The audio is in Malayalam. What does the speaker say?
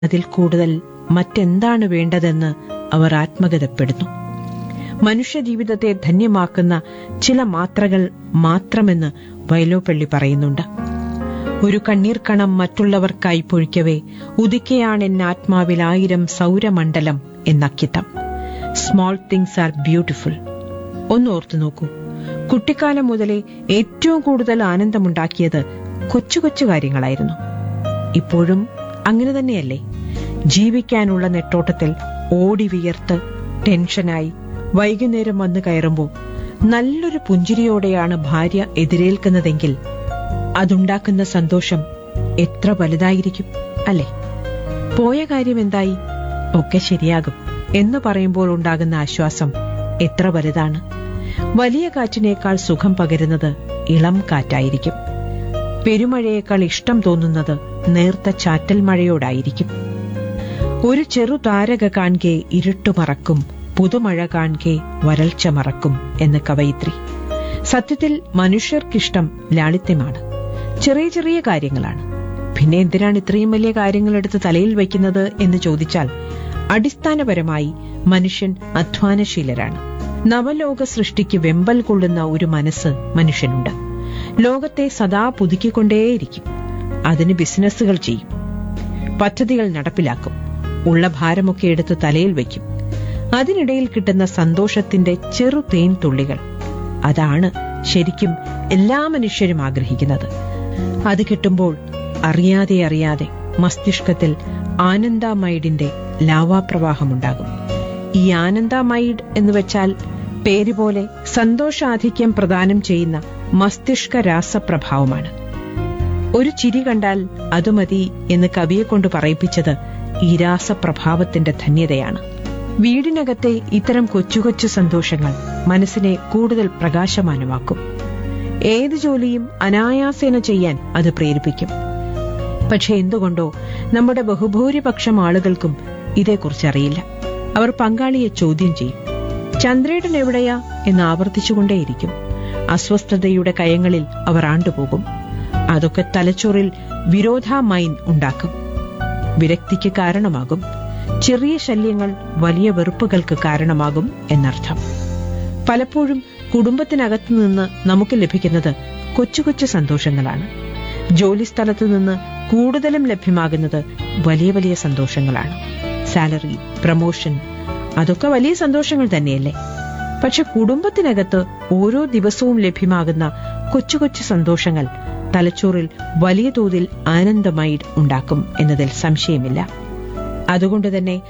അതിൽ കൂടുതൽ മറ്റെന്താണ് വേണ്ടതെന്ന് അവർ ആത്മഗതപ്പെടുന്നു മനുഷ്യജീവിതത്തെ ധന്യമാക്കുന്ന ചില മാത്രകൾ മാത്രമെന്ന് വയലോപ്പള്ളി പറയുന്നുണ്ട് ഒരു കണ്ണീർക്കണം മറ്റുള്ളവർക്കായി പൊഴിക്കവേ ഉദിക്കയാണ് എൻ ആത്മാവിൽ ആയിരം സൗരമണ്ഡലം എന്നക്കിത്തം സ്മോൾ തിങ്സ് ആർ ബ്യൂട്ടിഫുൾ ഒന്ന് ഓർത്തു നോക്കൂ കുട്ടിക്കാലം മുതലേ ഏറ്റവും കൂടുതൽ ആനന്ദമുണ്ടാക്കിയത് കൊച്ചു കൊച്ചു കാര്യങ്ങളായിരുന്നു ഇപ്പോഴും അങ്ങനെ തന്നെയല്ലേ ജീവിക്കാനുള്ള നെട്ടോട്ടത്തിൽ ഓടി വിയർത്ത് ടെൻഷനായി വൈകുന്നേരം വന്ന് കയറുമ്പോൾ നല്ലൊരു പുഞ്ചിരിയോടെയാണ് ഭാര്യ എതിരേൽക്കുന്നതെങ്കിൽ അതുണ്ടാക്കുന്ന സന്തോഷം എത്ര വലുതായിരിക്കും അല്ലേ പോയ കാര്യം എന്തായി ഒക്കെ ശരിയാകും എന്ന് പറയുമ്പോൾ ഉണ്ടാകുന്ന ആശ്വാസം എത്ര വലുതാണ് വലിയ കാറ്റിനേക്കാൾ സുഖം പകരുന്നത് ഇളം കാറ്റായിരിക്കും പെരുമഴയേക്കാൾ ഇഷ്ടം തോന്നുന്നത് നേർത്ത ചാറ്റൽ മഴയോടായിരിക്കും ഒരു ചെറു താരക കാൺകെ ഇരുട്ടു മറക്കും പുതുമഴ കാൺകെ വരൾച്ച മറക്കും എന്ന് കവയിത്രി സത്യത്തിൽ മനുഷ്യർക്കിഷ്ടം ലാളിത്യമാണ് ചെറിയ ചെറിയ കാര്യങ്ങളാണ് പിന്നെ എന്തിനാണ് ഇത്രയും വലിയ കാര്യങ്ങൾ എടുത്ത് തലയിൽ വയ്ക്കുന്നത് എന്ന് ചോദിച്ചാൽ അടിസ്ഥാനപരമായി മനുഷ്യൻ അധ്വാനശീലരാണ് നവലോക സൃഷ്ടിക്ക് വെമ്പൽ കൊള്ളുന്ന ഒരു മനസ്സ് മനുഷ്യനുണ്ട് ലോകത്തെ സദാ പുതുക്കിക്കൊണ്ടേയിരിക്കും അതിന് ബിസിനസ്സുകൾ ചെയ്യും പദ്ധതികൾ നടപ്പിലാക്കും ഉള്ള ഭാരമൊക്കെ എടുത്ത് തലയിൽ വയ്ക്കും അതിനിടയിൽ കിട്ടുന്ന സന്തോഷത്തിന്റെ ചെറു തേൻ തുള്ളികൾ അതാണ് ശരിക്കും എല്ലാ മനുഷ്യരും ആഗ്രഹിക്കുന്നത് അത് കിട്ടുമ്പോൾ അറിയാതെ അറിയാതെ മസ്തിഷ്കത്തിൽ ആനന്ദമൈഡിന്റെ ലാവാപ്രവാഹമുണ്ടാകും ഈ ആനന്ദമൈഡ് എന്ന് വെച്ചാൽ പേര് പോലെ സന്തോഷാധിക്യം പ്രദാനം ചെയ്യുന്ന മസ്തിഷ്ക രാസപ്രഭാവമാണ് ഒരു ചിരി കണ്ടാൽ അത് മതി എന്ന് കവിയെ കൊണ്ട് പറയിപ്പിച്ചത് ഈ രാസപ്രഭാവത്തിന്റെ ധന്യതയാണ് വീടിനകത്തെ ഇത്തരം കൊച്ചു കൊച്ചു സന്തോഷങ്ങൾ മനസ്സിനെ കൂടുതൽ പ്രകാശമാനമാക്കും ഏത് ജോലിയും അനായാസേന ചെയ്യാൻ അത് പ്രേരിപ്പിക്കും പക്ഷെ എന്തുകൊണ്ടോ നമ്മുടെ ബഹുഭൂരിപക്ഷം ആളുകൾക്കും ഇതേക്കുറിച്ച് അറിയില്ല അവർ പങ്കാളിയെ ചോദ്യം ചെയ്യും ചന്ദ്രേട്ടൻ എവിടെയാ എന്ന് ആവർത്തിച്ചുകൊണ്ടേയിരിക്കും അസ്വസ്ഥതയുടെ കയങ്ങളിൽ അവർ ആണ്ടുപോകും അതൊക്കെ തലച്ചോറിൽ വിരോധാമൈൻ ഉണ്ടാക്കും വിരക്തിക്ക് കാരണമാകും ചെറിയ ശല്യങ്ങൾ വലിയ വെറുപ്പുകൾക്ക് കാരണമാകും എന്നർത്ഥം പലപ്പോഴും കുടുംബത്തിനകത്തു നിന്ന് നമുക്ക് ലഭിക്കുന്നത് കൊച്ചു കൊച്ചു സന്തോഷങ്ങളാണ് ജോലിസ്ഥലത്ത് നിന്ന് കൂടുതലും ലഭ്യമാകുന്നത് വലിയ വലിയ സന്തോഷങ്ങളാണ് സാലറി പ്രമോഷൻ അതൊക്കെ വലിയ സന്തോഷങ്ങൾ തന്നെയല്ലേ പക്ഷെ കുടുംബത്തിനകത്ത് ഓരോ ദിവസവും ലഭ്യമാകുന്ന കൊച്ചു കൊച്ചു സന്തോഷങ്ങൾ തലച്ചോറിൽ വലിയ തോതിൽ ആനന്ദമായി ഉണ്ടാക്കും എന്നതിൽ സംശയമില്ല അതുകൊണ്ട് തന്നെ